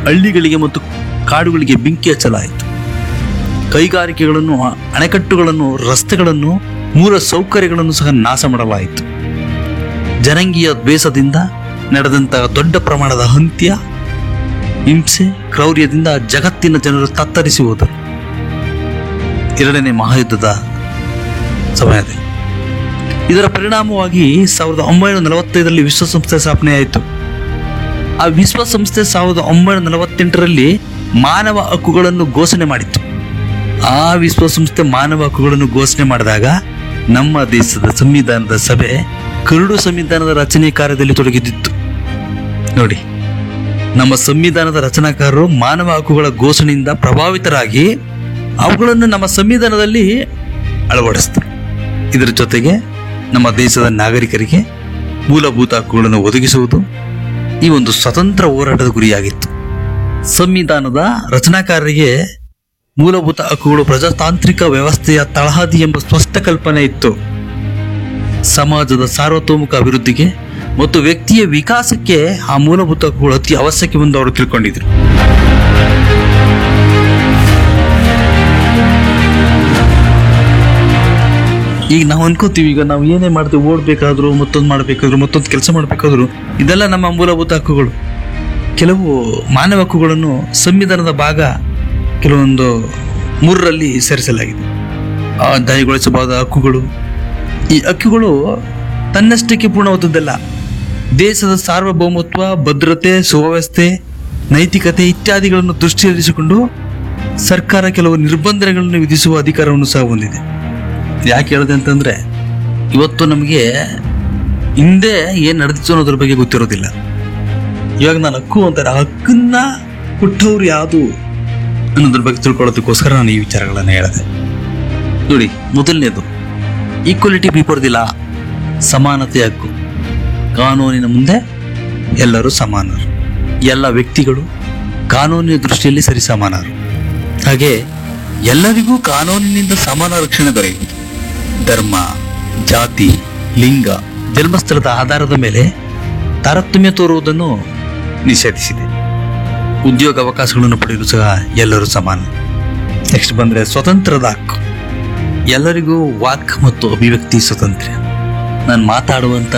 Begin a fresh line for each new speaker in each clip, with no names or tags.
ಹಳ್ಳಿಗಳಿಗೆ ಮತ್ತು ಕಾಡುಗಳಿಗೆ ಬೆಂಕಿ ಹಚ್ಚಲಾಯಿತು ಕೈಗಾರಿಕೆಗಳನ್ನು ಅಣೆಕಟ್ಟುಗಳನ್ನು ರಸ್ತೆಗಳನ್ನು ಮೂಲ ಸೌಕರ್ಯಗಳನ್ನು ಸಹ ನಾಶ ಮಾಡಲಾಯಿತು ಜನಾಂಗೀಯ ದ್ವೇಷದಿಂದ ನಡೆದಂತಹ ದೊಡ್ಡ ಪ್ರಮಾಣದ ಹಂತ್ಯ ಹಿಂಸೆ ಕ್ರೌರ್ಯದಿಂದ ಜಗತ್ತಿನ ಜನರು ತತ್ತರಿಸಿ ಹೋದರು ಎರಡನೇ ಮಹಾಯುದ್ಧದ ಸಮಯದಲ್ಲಿ ಇದರ ಪರಿಣಾಮವಾಗಿ ಸಾವಿರದ ಒಂಬೈನೂರ ನಲವತ್ತೈದರಲ್ಲಿ ವಿಶ್ವಸಂಸ್ಥೆ ಸ್ಥಾಪನೆಯಾಯಿತು ಆ ವಿಶ್ವಸಂಸ್ಥೆ ಸಾವಿರದ ಒಂಬೈನೂರ ನಲವತ್ತೆಂಟರಲ್ಲಿ ಮಾನವ ಹಕ್ಕುಗಳನ್ನು ಘೋಷಣೆ ಮಾಡಿತ್ತು ಆ ವಿಶ್ವಸಂಸ್ಥೆ ಮಾನವ ಹಕ್ಕುಗಳನ್ನು ಘೋಷಣೆ ಮಾಡಿದಾಗ ನಮ್ಮ ದೇಶದ ಸಂವಿಧಾನದ ಸಭೆ ಕರಡು ಸಂವಿಧಾನದ ರಚನೆ ಕಾರ್ಯದಲ್ಲಿ ತೊಡಗಿದ್ದಿತ್ತು ನೋಡಿ ನಮ್ಮ ಸಂವಿಧಾನದ ರಚನಾಕಾರರು ಮಾನವ ಹಕ್ಕುಗಳ ಘೋಷಣೆಯಿಂದ ಪ್ರಭಾವಿತರಾಗಿ ಅವುಗಳನ್ನು ನಮ್ಮ ಸಂವಿಧಾನದಲ್ಲಿ ಅಳವಡಿಸಿದರು ಇದರ ಜೊತೆಗೆ ನಮ್ಮ ದೇಶದ ನಾಗರಿಕರಿಗೆ ಮೂಲಭೂತ ಹಕ್ಕುಗಳನ್ನು ಒದಗಿಸುವುದು ಈ ಒಂದು ಸ್ವತಂತ್ರ ಹೋರಾಟದ ಗುರಿಯಾಗಿತ್ತು ಸಂವಿಧಾನದ ರಚನಾಕಾರರಿಗೆ ಮೂಲಭೂತ ಹಕ್ಕುಗಳು ಪ್ರಜಾತಾಂತ್ರಿಕ ವ್ಯವಸ್ಥೆಯ ತಳಹದಿ ಎಂಬ ಸ್ಪಷ್ಟ ಕಲ್ಪನೆ ಇತ್ತು ಸಮಾಜದ ಸಾರ್ವತೋಮುಖ ಅಭಿವೃದ್ಧಿಗೆ ಮತ್ತು ವ್ಯಕ್ತಿಯ ವಿಕಾಸಕ್ಕೆ ಆ ಮೂಲಭೂತ ಹಕ್ಕುಗಳು ಅತಿ ಅವಶ್ಯಕವೆಂದು ಅವರು ತಿಳ್ಕೊಂಡಿದ್ರು ಈಗ ನಾವು ಅನ್ಕೋತೀವಿ ಈಗ ನಾವು ಏನೇ ಮಾಡ್ತೀವಿ ಓಡ್ಬೇಕಾದ್ರು ಮತ್ತೊಂದು ಮಾಡಬೇಕಾದ್ರು ಮತ್ತೊಂದು ಕೆಲಸ ಮಾಡಬೇಕಾದ್ರು ಇದೆಲ್ಲ ನಮ್ಮ ಮೂಲಭೂತ ಹಕ್ಕುಗಳು ಕೆಲವು ಮಾನವ ಹಕ್ಕುಗಳನ್ನು ಸಂವಿಧಾನದ ಭಾಗ ಕೆಲವೊಂದು ಮೂರರಲ್ಲಿ ಸೇರಿಸಲಾಗಿದೆ ಆ ದಯಗೊಳಿಸಬಹುದಾದ ಹಕ್ಕುಗಳು ಈ ಹಕ್ಕುಗಳು ತನ್ನಷ್ಟಕ್ಕೆ ಪೂರ್ಣವಾದದ್ದಲ್ಲ ದೇಶದ ಸಾರ್ವಭೌಮತ್ವ ಭದ್ರತೆ ಸುವ್ಯವಸ್ಥೆ ನೈತಿಕತೆ ಇತ್ಯಾದಿಗಳನ್ನು ದೃಷ್ಟಿಯಲ್ಲಿರಿಸಿಕೊಂಡು ಸರ್ಕಾರ ಕೆಲವು ನಿರ್ಬಂಧಗಳನ್ನು ವಿಧಿಸುವ ಅಧಿಕಾರವನ್ನು ಸಹ ಹೊಂದಿದೆ ಯಾಕೆ ಹೇಳಿದೆ ಅಂತಂದ್ರೆ ಇವತ್ತು ನಮಗೆ ಹಿಂದೆ ಏನ್ ನಡೆದಿತ್ತು ಅನ್ನೋದ್ರ ಬಗ್ಗೆ ಗೊತ್ತಿರೋದಿಲ್ಲ ಇವಾಗ ನಾನು ಹಕ್ಕು ಅಂತಾರೆ ಆ ಹಕ್ಕನ್ನ ಕೊಟ್ಟವ್ರು ಯಾವುದು ಅನ್ನೋದ್ರ ಬಗ್ಗೆ ತಿಳ್ಕೊಳ್ಳೋದಕ್ಕೋಸ್ಕರ ನಾನು ಈ ವಿಚಾರಗಳನ್ನು ಹೇಳಿದೆ ನೋಡಿ ಮೊದಲನೇದು ಈಕ್ವಲಿಟಿ ಬಿಫೋರ್ ದಿ ಲಾ ಸಮಾನತೆ ಹಕ್ಕು ಕಾನೂನಿನ ಮುಂದೆ ಎಲ್ಲರೂ ಸಮಾನರು ಎಲ್ಲ ವ್ಯಕ್ತಿಗಳು ಕಾನೂನಿನ ದೃಷ್ಟಿಯಲ್ಲಿ ಸರಿ ಸಮಾನರು ಹಾಗೆ ಎಲ್ಲರಿಗೂ ಕಾನೂನಿನಿಂದ ಸಮಾನ ರಕ್ಷಣೆ ದೊರೆಯುವುದು ಧರ್ಮ ಜಾತಿ ಲಿಂಗ ಜನ್ಮಸ್ಥಳದ ಆಧಾರದ ಮೇಲೆ ತಾರತಮ್ಯ ತೋರುವುದನ್ನು ನಿಷೇಧಿಸಿದೆ ಉದ್ಯೋಗ ಅವಕಾಶಗಳನ್ನು ಪಡೆಯಲು ಸಹ ಎಲ್ಲರೂ ಸಮಾನ ನೆಕ್ಸ್ಟ್ ಬಂದ್ರೆ ಸ್ವತಂತ್ರದ ಹಕ್ಕು ಎಲ್ಲರಿಗೂ ವಾಕ್ ಮತ್ತು ಅಭಿವ್ಯಕ್ತಿ ಸ್ವಾತಂತ್ರ್ಯ ನಾನು ಮಾತಾಡುವಂತ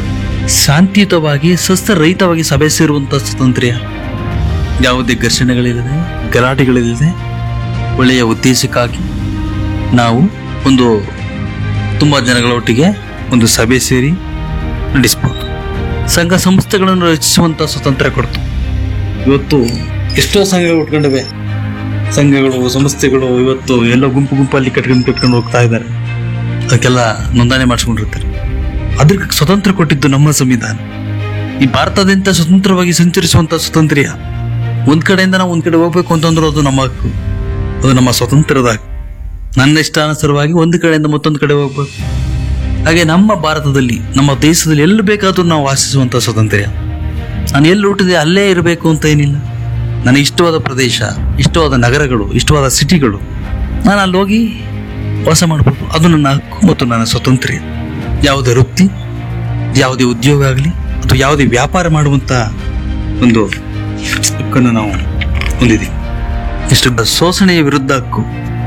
ಶಾಂತಿಯುತವಾಗಿ ಸಸ್ಯರಹಿತವಾಗಿ ಸಭೆ ಸೇರುವಂತ ಸ್ವಾತಂತ್ರ್ಯ ಯಾವುದೇ ಘರ್ಷಣೆಗಳಿಲ್ಲದೆ ಗಲಾಟೆಗಳಿಲ್ಲದೆ ಒಳ್ಳೆಯ ಉದ್ದೇಶಕ್ಕಾಗಿ ನಾವು ಒಂದು ತುಂಬ ಜನಗಳ ಒಟ್ಟಿಗೆ ಒಂದು ಸಭೆ ಸೇರಿ ನಡೆಸ್ಬೋದು ಸಂಘ ಸಂಸ್ಥೆಗಳನ್ನು ರಚಿಸುವಂತ ಸ್ವಾತಂತ್ರ್ಯ ಕೊಡ್ತು ಇವತ್ತು ಎಷ್ಟೋ ಸಂಘಗಳು ಉಟ್ಕೊಂಡಿವೆ ಸಂಘಗಳು ಸಂಸ್ಥೆಗಳು ಇವತ್ತು ಎಲ್ಲ ಗುಂಪು ಗುಂಪಲ್ಲಿ ಕಟ್ಕೊಂಡು ಕಟ್ಕೊಂಡು ಹೋಗ್ತಾ ಇದ್ದಾರೆ ಅದಕ್ಕೆಲ್ಲ ನೋಂದಣಿ ಮಾಡಿಸ್ಕೊಂಡಿರ್ತಾರೆ ಅದಕ್ಕೆ ಸ್ವತಂತ್ರ ಕೊಟ್ಟಿದ್ದು ನಮ್ಮ ಸಂವಿಧಾನ ಈ ಭಾರತದಿಂದ ಸ್ವತಂತ್ರವಾಗಿ ಸಂಚರಿಸುವಂತ ಸ್ವಾತಂತ್ರ್ಯ ಒಂದ್ ಕಡೆಯಿಂದ ನಾವು ಒಂದ್ ಕಡೆ ಹೋಗ್ಬೇಕು ಅಂತಂದ್ರೆ ಅದು ನಮ್ಮ ಹಕ್ಕು ಅದು ನಮ್ಮ ಸ್ವತಂತ್ರದ ಹಕ್ಕು ನನ್ನ ಇಷ್ಟಾನುಸಾರವಾಗಿ ಒಂದು ಕಡೆಯಿಂದ ಮತ್ತೊಂದು ಕಡೆ ಹೋಗ್ಬೇಕು ಹಾಗೆ ನಮ್ಮ ಭಾರತದಲ್ಲಿ ನಮ್ಮ ದೇಶದಲ್ಲಿ ಎಲ್ಲಿ ಬೇಕಾದ್ರೂ ನಾವು ವಾಸಿಸುವಂತ ಸ್ವಾತಂತ್ರ್ಯ ನಾನು ಎಲ್ಲಿ ಹುಟ್ಟಿದೆ ಅಲ್ಲೇ ಇರಬೇಕು ಅಂತ ಏನಿಲ್ಲ ನನಗೆ ಇಷ್ಟವಾದ ಪ್ರದೇಶ ಇಷ್ಟವಾದ ನಗರಗಳು ಇಷ್ಟವಾದ ಸಿಟಿಗಳು ನಾನು ಅಲ್ಲಿ ಹೋಗಿ ವಾಸ ಮಾಡ್ಬೋದು ಅದು ನನ್ನ ಹಕ್ಕು ಮತ್ತು ನನ್ನ ಸ್ವಾತಂತ್ರ್ಯ ಯಾವುದೇ ವೃತ್ತಿ ಯಾವುದೇ ಉದ್ಯೋಗ ಆಗಲಿ ಅಥವಾ ಯಾವುದೇ ವ್ಯಾಪಾರ ಮಾಡುವಂತ ಒಂದು ಹಕ್ಕನ್ನು ನಾವು ಹೊಂದಿದ್ದೀವಿ ಇಷ್ಟು ಶೋಷಣೆಯ ವಿರುದ್ಧ ಹಕ್ಕು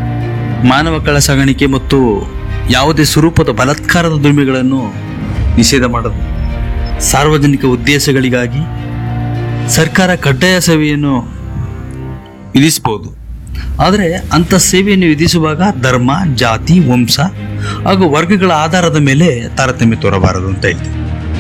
ಮಾನವ ಕಳ ಸಾಗಾಣಿಕೆ ಮತ್ತು ಯಾವುದೇ ಸ್ವರೂಪದ ಬಲಾತ್ಕಾರದ ದುರ್ಮೆಗಳನ್ನು ನಿಷೇಧ ಮಾಡೋದು ಸಾರ್ವಜನಿಕ ಉದ್ದೇಶಗಳಿಗಾಗಿ ಸರ್ಕಾರ ಕಡ್ಡಾಯ ಸೇವೆಯನ್ನು ವಿಧಿಸಬಹುದು ಆದರೆ ಅಂಥ ಸೇವೆಯನ್ನು ವಿಧಿಸುವಾಗ ಧರ್ಮ ಜಾತಿ ವಂಶ ಹಾಗೂ ವರ್ಗಗಳ ಆಧಾರದ ಮೇಲೆ ತಾರತಮ್ಯ ತೋರಬಾರದು ಅಂತ ಹೇಳ್ತೀವಿ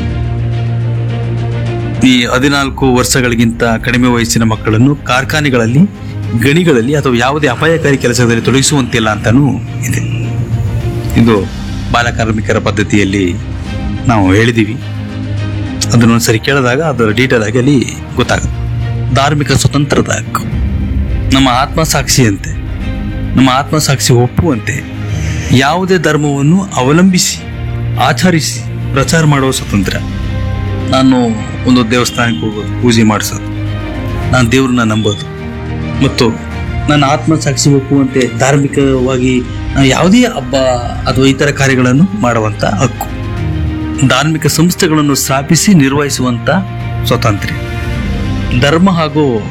ಈ ಹದಿನಾಲ್ಕು ವರ್ಷಗಳಿಗಿಂತ ಕಡಿಮೆ ವಯಸ್ಸಿನ ಮಕ್ಕಳನ್ನು ಕಾರ್ಖಾನೆಗಳಲ್ಲಿ ಗಣಿಗಳಲ್ಲಿ ಅಥವಾ ಯಾವುದೇ ಅಪಾಯಕಾರಿ ಕೆಲಸದಲ್ಲಿ ತೊಡಗಿಸುವಂತಿಲ್ಲ ಅಂತಾನೂ ಇದೆ ಇದು ಬಾಲಕಾರ್ಮಿಕರ ಪದ್ಧತಿಯಲ್ಲಿ ನಾವು ಹೇಳಿದ್ದೀವಿ ಅದನ್ನು ಸರಿ ಕೇಳಿದಾಗ ಅದರ ಡೀಟೇಲ್ ಆಗಿ ಅಲ್ಲಿ ಗೊತ್ತಾಗುತ್ತೆ ಧಾರ್ಮಿಕ ಸ್ವತಂತ್ರದ ಹಕ್ಕು ನಮ್ಮ ಆತ್ಮಸಾಕ್ಷಿಯಂತೆ ನಮ್ಮ ಆತ್ಮಸಾಕ್ಷಿ ಒಪ್ಪುವಂತೆ ಯಾವುದೇ ಧರ್ಮವನ್ನು ಅವಲಂಬಿಸಿ ಆಚರಿಸಿ ಪ್ರಚಾರ ಮಾಡುವ ಸ್ವಾತಂತ್ರ್ಯ ನಾನು ಒಂದು ದೇವಸ್ಥಾನಕ್ಕೆ ಹೋಗೋದು ಪೂಜೆ ಮಾಡಿಸೋದು ನಾನು ದೇವ್ರನ್ನ ನಂಬೋದು ಮತ್ತು ನನ್ನ ಆತ್ಮಸಾಕ್ಷಿ ಒಪ್ಪುವಂತೆ ಧಾರ್ಮಿಕವಾಗಿ ನಾವು ಯಾವುದೇ ಹಬ್ಬ ಅಥವಾ ಇತರ ಕಾರ್ಯಗಳನ್ನು ಮಾಡುವಂತ ಹಕ್ಕು ಧಾರ್ಮಿಕ ಸಂಸ್ಥೆಗಳನ್ನು ಸ್ಥಾಪಿಸಿ ನಿರ್ವಹಿಸುವಂತ ಸ್ವಾತಂತ್ರ್ಯ ಧರ್ಮ ಹಾಗೂ